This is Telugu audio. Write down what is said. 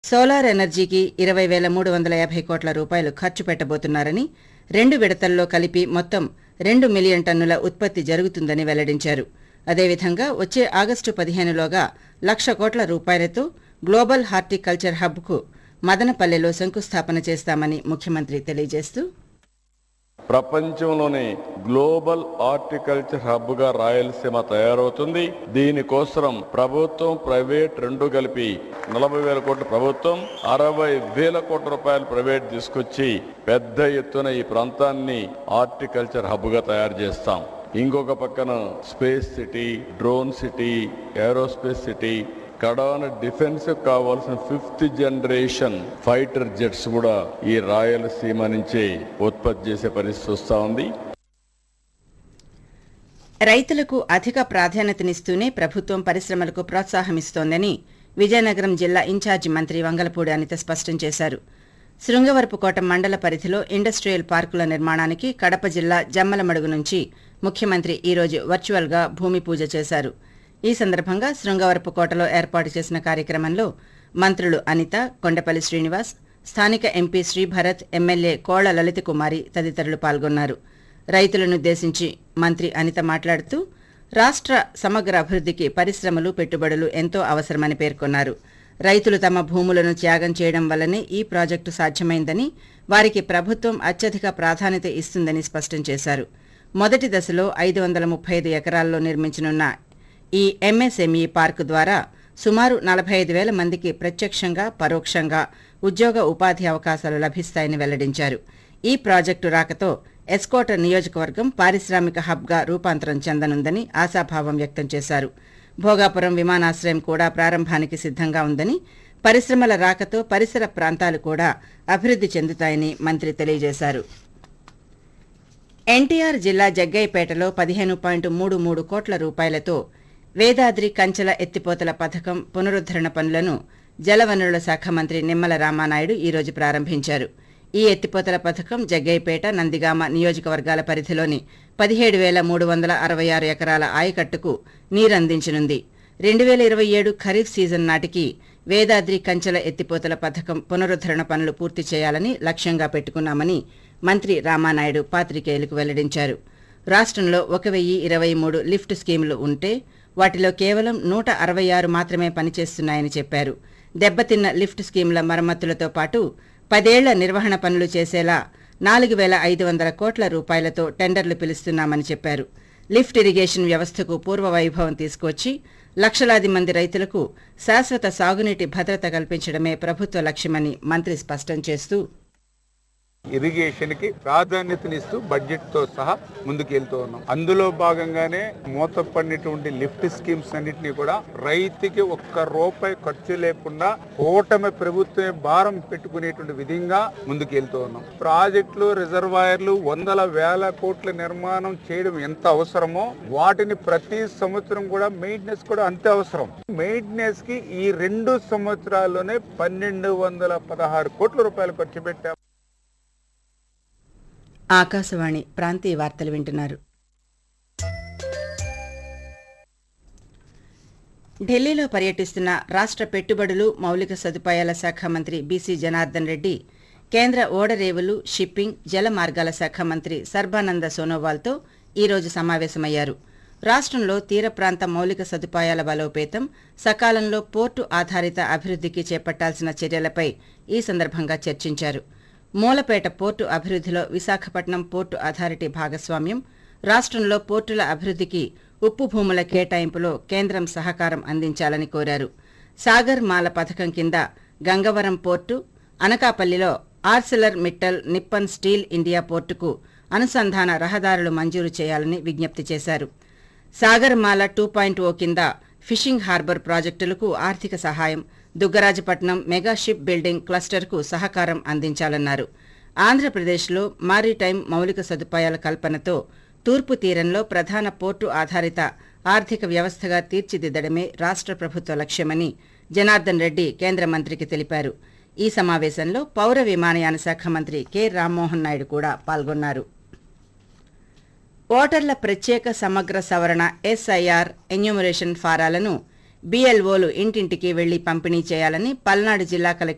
సోలార్ ఎనర్జీకి ఇరవై వేల మూడు వందల యాభై కోట్ల రూపాయలు ఖర్చు పెట్టబోతున్నారని రెండు విడతల్లో కలిపి మొత్తం రెండు మిలియన్ టన్నుల ఉత్పత్తి జరుగుతుందని వెల్లడించారు అదేవిధంగా వచ్చే ఆగస్టు పదిహేనులోగా లక్ష కోట్ల రూపాయలతో గ్లోబల్ హార్టికల్చర్ హబ్కు మదనపల్లెలో శంకుస్థాపన చేస్తామని ముఖ్యమంత్రి తెలియజేస్తూ ప్రపంచంలోని గ్లోబల్ హార్టికల్చర్ హబ్ గా రాయలసీమ తయారవుతుంది దీనికోసం ప్రభుత్వం ప్రైవేట్ రెండు కలిపి నలభై వేల కోట్ల ప్రభుత్వం అరవై వేల కోట్ల రూపాయలు ప్రైవేట్ తీసుకొచ్చి పెద్ద ఎత్తున ఈ ప్రాంతాన్ని హార్టికల్చర్ హబ్ గా తయారు చేస్తాం ఇంకొక పక్కన space city drone city aerospace city కడాన డిఫెన్స్ కావాల్సిన ఫిఫ్త్ జనరేషన్ ఫైటర్ జెట్స్ కూడా ఈ రాయలసీమ నుంచే ఉత్పత్తి చేసే పరిస్థితి వస్తా ఉంది రైతులకు అధిక ప్రాధాన్యతనిస్తూనే ప్రభుత్వం పరిశ్రమలకు ప్రోత్సాహమిస్తోందని విజయనగరం జిల్లా ఇన్ఛార్జి మంత్రి వంగలపూడి అనిత స్పష్టం చేశారు శృంగవరపుకోట మండల పరిధిలో ఇండస్ట్రియల్ పార్కుల నిర్మాణానికి కడప జిల్లా జమ్మలమడుగు నుంచి ముఖ్యమంత్రి ఈరోజు వర్చువల్గా భూమి పూజ చేశారు ఈ సందర్భంగా శృంగవరపుకోటలో ఏర్పాటు చేసిన కార్యక్రమంలో మంత్రులు అనిత కొండపల్లి శ్రీనివాస్ స్థానిక ఎంపీ శ్రీభరత్ ఎమ్మెల్యే కోళ్ల లలిత కుమారి తదితరులు పాల్గొన్నారు రైతులనుద్దేశించి మంత్రి అనిత మాట్లాడుతూ రాష్ట్ర సమగ్ర అభివృద్ధికి పరిశ్రమలు పెట్టుబడులు ఎంతో అవసరమని పేర్కొన్నారు రైతులు తమ భూములను త్యాగం చేయడం వల్లనే ఈ ప్రాజెక్టు సాధ్యమైందని వారికి ప్రభుత్వం అత్యధిక ప్రాధాన్యత ఇస్తుందని స్పష్టం చేశారు మొదటి దశలో ఐదు వందల ముప్పై ఐదు ఎకరాల్లో నిర్మించనున్న ఈ ఎంఎస్ఎంఈ పార్కు ద్వారా సుమారు నలభై ఐదు వేల మందికి ప్రత్యక్షంగా పరోక్షంగా ఉద్యోగ ఉపాధి అవకాశాలు లభిస్తాయని వెల్లడించారు ఈ ప్రాజెక్టు రాకతో ఎస్కోట నియోజకవర్గం పారిశ్రామిక హబ్గా రూపాంతరం చెందనుందని ఆశాభావం వ్యక్తం చేశారు భోగాపురం విమానాశ్రయం కూడా ప్రారంభానికి సిద్ధంగా ఉందని పరిశ్రమల రాకతో పరిసర ప్రాంతాలు కూడా అభివృద్ధి చెందుతాయని మంత్రి తెలియజేశారు ఎన్టీఆర్ జిల్లా జగ్గయ్యపేటలో పదిహేను పాయింట్ మూడు మూడు కోట్ల రూపాయలతో వేదాద్రి కంచెల ఎత్తిపోతల పథకం పునరుద్దరణ పనులను జలవనరుల శాఖ మంత్రి నిమ్మల రామానాయుడు ఈరోజు ప్రారంభించారు ఈ ఎత్తిపోతల పథకం జగ్గయ్యపేట నందిగామ నియోజకవర్గాల పరిధిలోని పదిహేడు వేల మూడు వందల అరవై ఆరు ఎకరాల ఆయకట్టుకు నీరందించనుంది రెండు వేల ఇరవై ఏడు ఖరీఫ్ సీజన్ నాటికి వేదాద్రి కంచెల ఎత్తిపోతల పథకం పునరుద్దరణ పనులు పూర్తి చేయాలని లక్ష్యంగా పెట్టుకున్నామని మంత్రి రామానాయుడు పాత్రికేయులకు వెల్లడించారు రాష్ట్రంలో ఒక వెయ్యి ఇరవై మూడు లిఫ్ట్ స్కీములు ఉంటే వాటిలో కేవలం నూట అరవై ఆరు మాత్రమే పనిచేస్తున్నాయని చెప్పారు దెబ్బతిన్న లిఫ్ట్ స్కీముల మరమ్మతులతో పాటు పదేళ్ల నిర్వహణ పనులు చేసేలా నాలుగు వేల ఐదు వందల కోట్ల రూపాయలతో టెండర్లు పిలుస్తున్నామని చెప్పారు లిఫ్ట్ ఇరిగేషన్ వ్యవస్థకు పూర్వ వైభవం తీసుకొచ్చి లక్షలాది మంది రైతులకు శాశ్వత సాగునీటి భద్రత కల్పించడమే ప్రభుత్వ లక్ష్యమని మంత్రి స్పష్టం చేస్తూ ఇరిగేషన్ కి ప్రాధాన్యతనిస్తూ బడ్జెట్ తో సహా ముందుకు వెళ్తూ ఉన్నాం అందులో భాగంగానే మూతపడినటువంటి లిఫ్ట్ స్కీమ్స్ అన్నిటినీ కూడా రైతుకి ఒక్క రూపాయి ఖర్చు లేకుండా కూటమి ప్రభుత్వమే భారం పెట్టుకునేటువంటి విధంగా ముందుకు వెళ్తూ ఉన్నాం ప్రాజెక్టులు రిజర్వాయర్లు వందల వేల కోట్ల నిర్మాణం చేయడం ఎంత అవసరమో వాటిని ప్రతి సంవత్సరం కూడా మెయింటెనెన్స్ కూడా అంతే అవసరం మెయింటెనెన్స్ కి ఈ రెండు సంవత్సరాల్లోనే పన్నెండు వందల పదహారు కోట్ల రూపాయలు ఖర్చు పెట్టాం ఆకాశవాణి ప్రాంతీయ వార్తలు వింటున్నారు ఢిల్లీలో పర్యటిస్తున్న రాష్ట్ర పెట్టుబడులు మౌలిక సదుపాయాల శాఖ మంత్రి బీసీ జనార్దన్ రెడ్డి కేంద్ర ఓడరేవులు షిప్పింగ్ జల మార్గాల శాఖ మంత్రి సర్బానంద సోనోవాల్తో ఈరోజు సమావేశమయ్యారు రాష్ట్రంలో తీర ప్రాంత మౌలిక సదుపాయాల బలోపేతం సకాలంలో పోర్టు ఆధారిత అభివృద్ధికి చేపట్టాల్సిన చర్యలపై ఈ సందర్భంగా చర్చించారు మూలపేట పోర్టు అభివృద్ధిలో విశాఖపట్నం పోర్టు అథారిటీ భాగస్వామ్యం రాష్ట్రంలో పోర్టుల అభివృద్ధికి ఉప్పు భూముల కేటాయింపులో కేంద్రం సహకారం అందించాలని కోరారు సాగర్ మాల పథకం కింద గంగవరం పోర్టు అనకాపల్లిలో Arcelor Mittal Nippon steel India పోర్టుకు అనుసంధాన రహదారులు మంజూరు చేయాలని విజ్ఞప్తి చేశారు సాగర్మాల టూ పాయింట్ ఓ కింద ఫిషింగ్ హార్బర్ ప్రాజెక్టులకు ఆర్థిక సహాయం దుగ్గరాజపట్నం మెగా షిప్ బిల్డింగ్ క్లస్టర్కు సహకారం అందించాలన్నారు ఆంధ్రప్రదేశ్లో మారిటైమ్ మౌలిక సదుపాయాల కల్పనతో తూర్పు తీరంలో ప్రధాన పోర్టు ఆధారిత ఆర్థిక వ్యవస్థగా తీర్చిదిద్దడమే రాష్ట్ర ప్రభుత్వ లక్ష్యమని జనార్దన్ రెడ్డి కేంద్ర మంత్రికి తెలిపారు ఈ సమావేశంలో పౌర విమానయాన శాఖ మంత్రి కె రామ్మోహన్ నాయుడు కూడా పాల్గొన్నారు ఓటర్ల ప్రత్యేక సమగ్ర సవరణ ఎస్ఐఆర్ ఎన్యూమరేషన్ ఫారాలను బీఎల్ఓలు ఇంటింటికి వెళ్లి పంపిణీ చేయాలని పల్నాడు జిల్లా కలెక్టర్